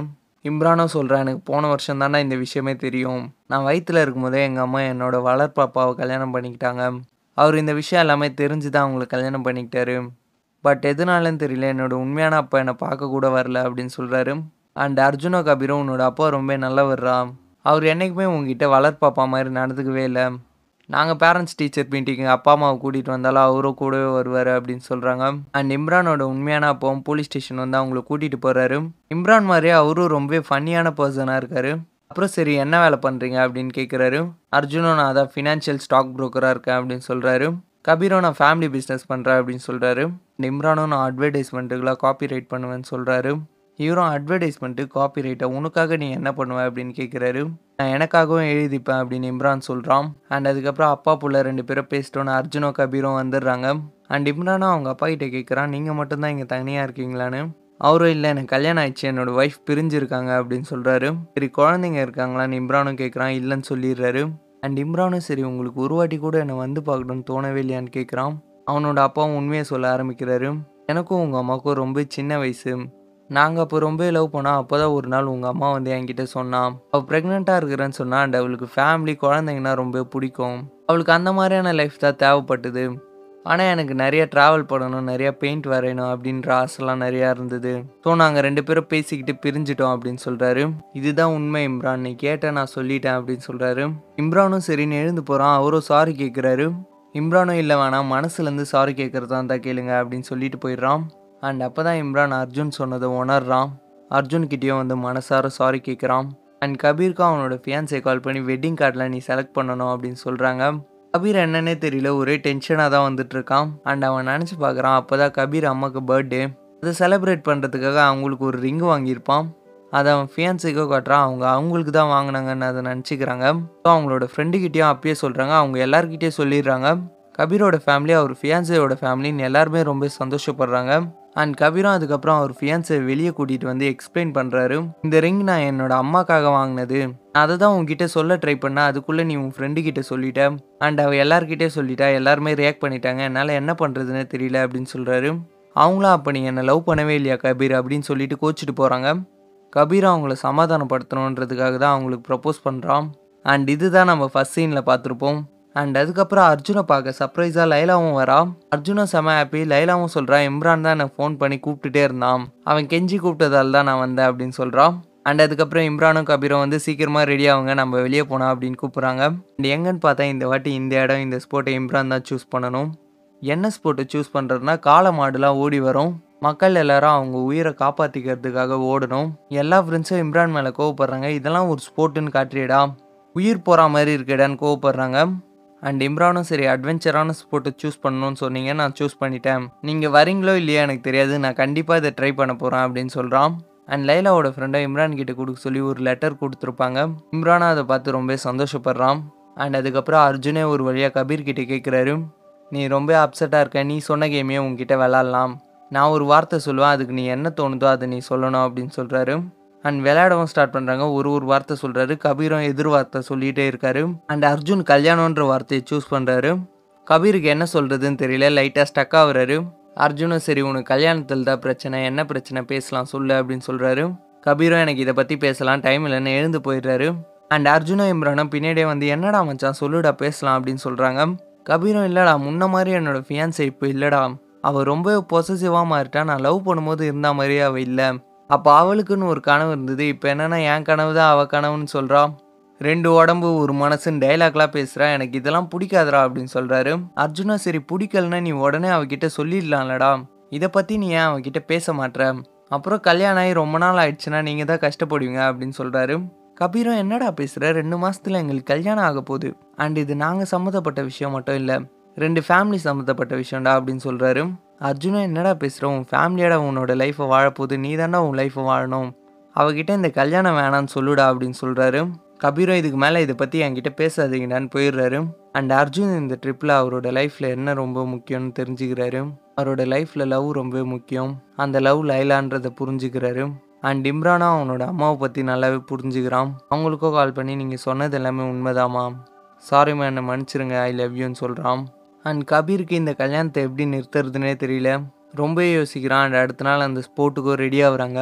இம்ரானும் சொல்கிறான் எனக்கு போன வருஷம் தானே இந்த விஷயமே தெரியும் நான் வயிற்றில் இருக்கும்போதே எங்கள் அம்மா என்னோட வளர்ப்பாப்பாவை கல்யாணம் பண்ணிக்கிட்டாங்க அவர் இந்த விஷயம் எல்லாமே தெரிஞ்சு தான் அவங்கள கல்யாணம் பண்ணிக்கிட்டாரு பட் எதனாலன்னு தெரியல என்னோட உண்மையான அப்பா என்னை பார்க்க கூட வரல அப்படின்னு சொல்கிறாரு அண்ட் அர்ஜுனோ கபீரும் உன்னோட அப்பா ரொம்ப நல்லவர்ரா அவர் என்றைக்குமே உங்ககிட்ட வளர்ப்பாப்பா மாதிரி நடந்துக்கவே இல்லை நாங்கள் பேரண்ட்ஸ் டீச்சர் மீட்டிங் அப்பா அம்மாவை கூட்டிகிட்டு வந்தாலும் அவரும் கூடவே வருவார் அப்படின்னு சொல்கிறாங்க அண்ட் இம்ரானோட உண்மையான அப்பாவும் போலீஸ் ஸ்டேஷன் வந்து அவங்கள கூட்டிகிட்டு போகிறாரு இம்ரான் மாதிரியே அவரும் ரொம்ப ஃபன்னியான பர்சனாக இருக்கார் அப்புறம் சரி என்ன வேலை பண்ணுறீங்க அப்படின்னு கேட்குறாரு அர்ஜுனும் நான் அதான் ஃபினான்ஷியல் ஸ்டாக் ப்ரோக்கராக இருக்கேன் அப்படின்னு சொல்கிறாரு கபீரும் நான் ஃபேமிலி பிஸ்னஸ் பண்ணுறேன் அப்படின்னு சொல்கிறாரு இம்ரானும் நான் அட்வர்டைஸ்மெண்ட்டுக்கெலாம் காப்பி ரைட் பண்ணுவேன்னு சொல்கிறாரு இவரும் அட்வர்டைஸ்மெண்ட்டு காப்பி ரைட்டை உனக்காக நீ என்ன பண்ணுவ அப்படின்னு கேட்குறாரு நான் எனக்காகவும் எழுதிப்பேன் அப்படின்னு இம்ரான் சொல்கிறான் அண்ட் அதுக்கப்புறம் அப்பா புள்ள ரெண்டு பேரும் பேசிட்டோன்னு அர்ஜுனோ கபீரும் வந்துடுறாங்க அண்ட் இம்ரானும் அவங்க அப்பா கிட்ட கேட்குறான் நீங்கள் மட்டும்தான் இங்கே தனியாக இருக்கீங்களான்னு அவரும் இல்லை எனக்கு கல்யாணம் ஆயிடுச்சு என்னோட ஒய்ஃப் பிரிஞ்சிருக்காங்க அப்படின்னு சொல்கிறாரு சரி குழந்தைங்க இருக்காங்களான்னு இம்ரானும் கேட்குறான் இல்லைன்னு சொல்லிடுறாரு அண்ட் இம்ரானும் சரி உங்களுக்கு ஒரு வாட்டி கூட என்னை வந்து பார்க்கணும்னு தோணவே இல்லையான்னு கேட்குறான் அவனோட அப்பாவும் உண்மையை சொல்ல ஆரம்பிக்கிறாரு எனக்கும் உங்கள் அம்மாவுக்கும் ரொம்ப சின்ன வயசு நாங்கள் அப்போ ரொம்ப லவ் பண்ணோம் அப்போ தான் ஒரு நாள் உங்கள் அம்மா வந்து என்கிட்ட சொன்னான் அவள் ப்ரெக்னெண்ட்டாக இருக்கிறேன்னு சொன்னா அண்ட் அவளுக்கு ஃபேமிலி குழந்தைங்கன்னா ரொம்ப பிடிக்கும் அவளுக்கு அந்த மாதிரியான லைஃப் தான் தேவைப்பட்டது ஆனால் எனக்கு நிறைய ட்ராவல் பண்ணணும் நிறைய பெயிண்ட் வரையணும் அப்படின்ற ஆசைலாம் நிறையா இருந்தது ஸோ நாங்கள் ரெண்டு பேரும் பேசிக்கிட்டு பிரிஞ்சிட்டோம் அப்படின்னு சொல்கிறாரு இதுதான் உண்மை இம்ரான் நீ கேட்ட நான் சொல்லிட்டேன் அப்படின்னு சொல்கிறாரு இம்ரானும் சரின்னு எழுந்து போகிறான் அவரும் சாரி கேட்குறாரு இம்ரானும் இல்லை வேணாம் மனசுலேருந்து சாரி கேட்குறதா இருந்தால் கேளுங்க அப்படின்னு சொல்லிட்டு போயிடுறான் அண்ட் அப்போ தான் இம்ரான் அர்ஜுன் சொன்னதை உணர்றான் அர்ஜுன் கிட்டேயும் வந்து மனசார சாரி கேட்குறான் அண்ட் கபீருக்கு அவனோட ஃபியான்ஸை கால் பண்ணி வெட்டிங் கார்டில் நீ செலக்ட் பண்ணணும் அப்படின்னு சொல்கிறாங்க கபீர் என்னன்னே தெரியல ஒரே டென்ஷனாக தான் வந்துட்டு இருக்கான் அண்ட் அவன் நினச்சி பார்க்குறான் அப்போ தான் கபீர் அம்மாவுக்கு பர்த்டே அதை செலிப்ரேட் பண்ணுறதுக்காக அவங்களுக்கு ஒரு ரிங் வாங்கியிருப்பான் அதை அவன் ஃபியான்ஸுக்கோ காட்டுறான் அவங்க அவங்களுக்கு தான் வாங்கினாங்கன்னு அதை நினச்சிக்கிறாங்க ஸோ அவங்களோட ஃப்ரெண்டுக்கிட்டேயும் அப்பயே சொல்கிறாங்க அவங்க எல்லாருக்கிட்டேயும் சொல்லிடுறாங்க கபீரோட ஃபேமிலி அவர் ஃபியான்ஸையோட ஃபேமிலின்னு எல்லாருமே ரொம்ப சந்தோஷப்படுறாங்க அண்ட் கபீரும் அதுக்கப்புறம் அவர் ஃபியான்ஸை வெளியே கூட்டிகிட்டு வந்து எக்ஸ்பிளைன் பண்ணுறாரு இந்த ரிங் நான் என்னோட அம்மாக்காக வாங்கினது நான் அதை தான் உங்ககிட்ட சொல்ல ட்ரை பண்ணேன் அதுக்குள்ளே நீ உன் ஃப்ரெண்டு கிட்ட சொல்லிட்ட அண்ட் அவள் எல்லார்கிட்டே சொல்லிட்டா எல்லாருமே ரியாக்ட் பண்ணிட்டாங்க என்னால் என்ன பண்ணுறதுன்னு தெரியல அப்படின்னு சொல்கிறாரு அவங்களும் அப்போ நீ என்னை லவ் பண்ணவே இல்லையா கபீர் அப்படின்னு சொல்லிட்டு கோச்சிட்டு போகிறாங்க கபீர் அவங்கள சமாதானப்படுத்தணுன்றதுக்காக தான் அவங்களுக்கு ப்ரப்போஸ் பண்ணுறான் அண்ட் இதுதான் நம்ம ஃபஸ்ட் சீனில் பார்த்துருப்போம் அண்ட் அதுக்கப்புறம் அர்ஜுனை பார்க்க சர்ப்ரைஸாக லைலாவும் வரா அர்ஜுனும் செம ஹாப்பி லைலாவும் சொல்கிறான் இம்ரான் தான் எனக்கு ஃபோன் பண்ணி கூப்பிட்டுட்டே இருந்தான் அவன் கெஞ்சி கூப்பிட்டதால தான் நான் வந்தேன் அப்படின்னு சொல்கிறான் அண்ட் அதுக்கப்புறம் இம்ரானும் கபீரும் வந்து சீக்கிரமாக ரெடி ஆகுங்க நம்ம வெளியே போனோம் அப்படின்னு கூப்பிட்றாங்க அண்ட் எங்கன்னு பார்த்தா இந்த வாட்டி இந்த இடம் இந்த ஸ்போர்ட்டை இம்ரான் தான் சூஸ் பண்ணணும் என்ன ஸ்போர்ட்டை சூஸ் பண்ணுறதுனா காளை மாடுலாம் ஓடி வரும் மக்கள் எல்லாரும் அவங்க உயிரை காப்பாற்றிக்கிறதுக்காக ஓடணும் எல்லா ஃப்ரெண்ட்ஸும் இம்ரான் மேலே கோவப்படுறாங்க இதெல்லாம் ஒரு ஸ்போர்ட்டுன்னு காட்டுறியடா உயிர் போகிற மாதிரி இருக்கடான்னு கோவப்படுறாங்க அண்ட் இம்ரானும் சரி அட்வென்ச்சரான ஸ்போர்ட்டை சூஸ் பண்ணணும்னு சொன்னீங்க நான் சூஸ் பண்ணிட்டேன் நீங்கள் வரீங்களோ இல்லையா எனக்கு தெரியாது நான் கண்டிப்பாக இதை ட்ரை பண்ண போகிறேன் அப்படின்னு சொல்கிறான் அண்ட் லைலாவோட ஃப்ரெண்டை இம்ரான் கிட்ட கொடுக்க சொல்லி ஒரு லெட்டர் கொடுத்துருப்பாங்க இம்ரானும் அதை பார்த்து ரொம்ப சந்தோஷப்படுறான் அண்ட் அதுக்கப்புறம் அர்ஜுனே ஒரு வழியாக கபீர் கிட்ட கேட்குறாரு நீ ரொம்ப அப்செட்டாக இருக்க நீ சொன்ன கேமையே உங்ககிட்ட விளாட்லாம் நான் ஒரு வார்த்தை சொல்லுவேன் அதுக்கு நீ என்ன தோணுதோ அதை நீ சொல்லணும் அப்படின்னு சொல்கிறாரு அண்ட் விளையாடவும் ஸ்டார்ட் பண்ணுறாங்க ஒரு ஒரு வார்த்தை சொல்கிறாரு கபீரும் எதிர் வார்த்தை சொல்லிகிட்டே இருக்காரு அண்ட் அர்ஜுன் கல்யாணன்ற வார்த்தையை சூஸ் பண்ணுறாரு கபீருக்கு என்ன சொல்கிறதுன்னு தெரியல லைட்டாக ஸ்டக் ஆகுறாரு அர்ஜுனும் சரி உனக்கு கல்யாணத்தில் தான் பிரச்சனை என்ன பிரச்சனை பேசலாம் சொல்லு அப்படின்னு சொல்கிறாரு கபீரும் எனக்கு இதை பற்றி பேசலாம் டைம் இல்லைன்னு எழுந்து போயிடுறாரு அண்ட் அர்ஜுனும் இம்ரானும் பின்னாடியே வந்து என்னடா மச்சான் சொல்லுடா பேசலாம் அப்படின்னு சொல்கிறாங்க கபீரும் இல்லைடா முன்ன மாதிரி என்னோட ஃபியான்ஸை இப்போ இல்லைடா அவள் ரொம்ப பொசசிவாக மாறிட்டா நான் லவ் பண்ணும்போது இருந்த மாதிரியே அவள் இல்லை அப்போ அவளுக்குன்னு ஒரு கனவு இருந்தது இப்போ என்னன்னா என் கனவு தான் அவள் கனவுன்னு சொல்கிறா ரெண்டு உடம்பு ஒரு மனசுன்னு டைலாக்லாம் பேசுகிறா எனக்கு இதெல்லாம் பிடிக்காதடா அப்படின்னு சொல்கிறாரு அர்ஜுனா சரி பிடிக்கலன்னா நீ உடனே அவகிட்ட சொல்லிடலாம்லடா இதை பற்றி நீ ஏன் அவகிட்ட பேச மாட்ற அப்புறம் கல்யாணம் ஆகி ரொம்ப நாள் ஆயிடுச்சுன்னா நீங்கள் தான் கஷ்டப்படுவீங்க அப்படின்னு சொல்கிறாரு கபீரம் என்னடா பேசுகிற ரெண்டு மாதத்தில் எங்களுக்கு கல்யாணம் ஆக போகுது அண்ட் இது நாங்கள் சம்மந்தப்பட்ட விஷயம் மட்டும் இல்லை ரெண்டு ஃபேமிலி சம்மந்தப்பட்ட விஷயம்டா அப்படின்னு சொல்கிறாரு அர்ஜுனும் என்னடா பேசுகிற உன் ஃபேமிலியோட உன்னோட லைஃப்பை வாழப்போகுது நீ தாண்டா உன் லைஃப்பை வாழணும் அவகிட்ட இந்த கல்யாணம் வேணான்னு சொல்லுடா அப்படின்னு சொல்கிறாரு கபீரும் இதுக்கு மேலே இதை பற்றி என்கிட்ட பேசாதீங்கடான்னு போயிடுறாரு அண்ட் அர்ஜுன் இந்த ட்ரிப்பில் அவரோட லைஃப்பில் என்ன ரொம்ப முக்கியம்னு தெரிஞ்சுக்கிறாரு அவரோட லைஃப்பில் லவ் ரொம்ப முக்கியம் அந்த லவ் லைலான்றதை புரிஞ்சுக்கிறாரு அண்ட் இம்ரானும் அவனோட அம்மாவை பற்றி நல்லாவே புரிஞ்சுக்கிறான் அவங்களுக்கும் கால் பண்ணி நீங்கள் சொன்னது எல்லாமே உண்மைதாம்மா சாரிம்மா என்னை மன்னிச்சிருங்க ஐ லவ் யூன்னு சொல்கிறான் அண்ட் கபீருக்கு இந்த கல்யாணத்தை எப்படி நிறுத்துறதுனே தெரியல ரொம்ப யோசிக்கிறான் அண்ட் அடுத்த நாள் அந்த ஸ்போர்ட்டுக்கும் ரெடி ஆகுறாங்க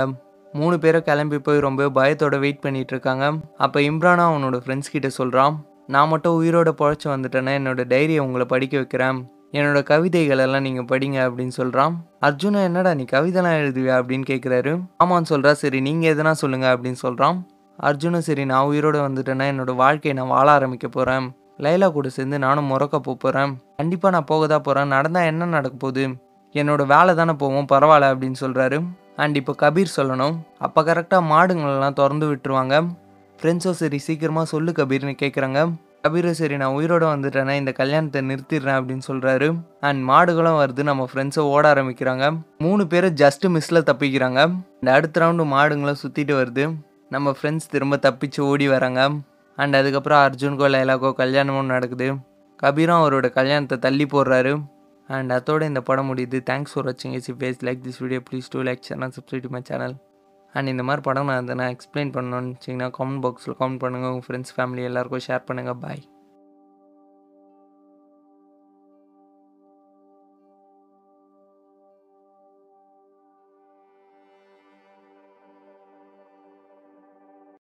மூணு பேரும் கிளம்பி போய் ரொம்ப பயத்தோட வெயிட் பண்ணிட்டு இருக்காங்க அப்போ இம்ரானா அவனோட ஃப்ரெண்ட்ஸ் கிட்ட சொல்கிறான் நான் மட்டும் உயிரோட பொழைச்சி வந்துட்டேன்னா என்னோட டைரியை உங்களை படிக்க வைக்கிறேன் என்னோட கவிதைகள் எல்லாம் நீங்கள் படிங்க அப்படின்னு சொல்கிறான் அர்ஜுனா என்னடா நீ கவிதைலாம் எழுதுவியா அப்படின்னு கேட்குறாரு ஆமான்னு சொல்கிறா சரி நீங்கள் எதனா சொல்லுங்க அப்படின்னு சொல்கிறான் அர்ஜுனும் சரி நான் உயிரோட வந்துட்டேன்னா என்னோட வாழ்க்கையை நான் வாழ ஆரம்பிக்க போகிறேன் லைலா கூட சேர்ந்து நானும் முறக்க போகிறேன் கண்டிப்பாக நான் போக தான் போகிறேன் நடந்தால் என்ன நடக்க போகுது என்னோட வேலை தானே போவோம் பரவாயில்ல அப்படின்னு சொல்கிறாரு அண்ட் இப்போ கபீர் சொல்லணும் அப்போ கரெக்டாக மாடுங்களெல்லாம் திறந்து விட்டுருவாங்க ஃப்ரெண்ட்ஸும் சரி சீக்கிரமாக சொல்லு கபீர்னு கேட்குறாங்க கபீரும் சரி நான் உயிரோட வந்துட்டேன்னா இந்த கல்யாணத்தை நிறுத்திடுறேன் அப்படின்னு சொல்கிறாரு அண்ட் மாடுகளும் வருது நம்ம ஃப்ரெண்ட்ஸை ஓட ஆரம்பிக்கிறாங்க மூணு பேரும் ஜஸ்ட் மிஸ்ஸில் தப்பிக்கிறாங்க அண்ட் அடுத்த ரவுண்டு மாடுங்களும் சுற்றிட்டு வருது நம்ம ஃப்ரெண்ட்ஸ் திரும்ப தப்பிச்சு ஓடி வராங்க அண்ட் அதுக்கப்புறம் அர்ஜுனுக்கோ லைலாக்கோ கல்யாணமும் நடக்குது கபீரும் அவரோட கல்யாணத்தை தள்ளி போடுறாரு அண்ட் அதோட இந்த படம் முடியுது தேங்க்ஸ் ஃபார் வாட்சிங் is face like this video please do like channel subscribe my channel and இந்த மாதிரி படம் நான் அதை நான் எக்ஸ்பிளைன் பண்ணணும்னு வச்சிங்கன்னா கமெண்ட் பாக்ஸில் கமெண்ட் பண்ணுங்கள் உங்கள் ஃப்ரெண்ட்ஸ் ஃபேமிலி எல்லாருக்கும் ஷேர் பண்ணுங்கள் பாய்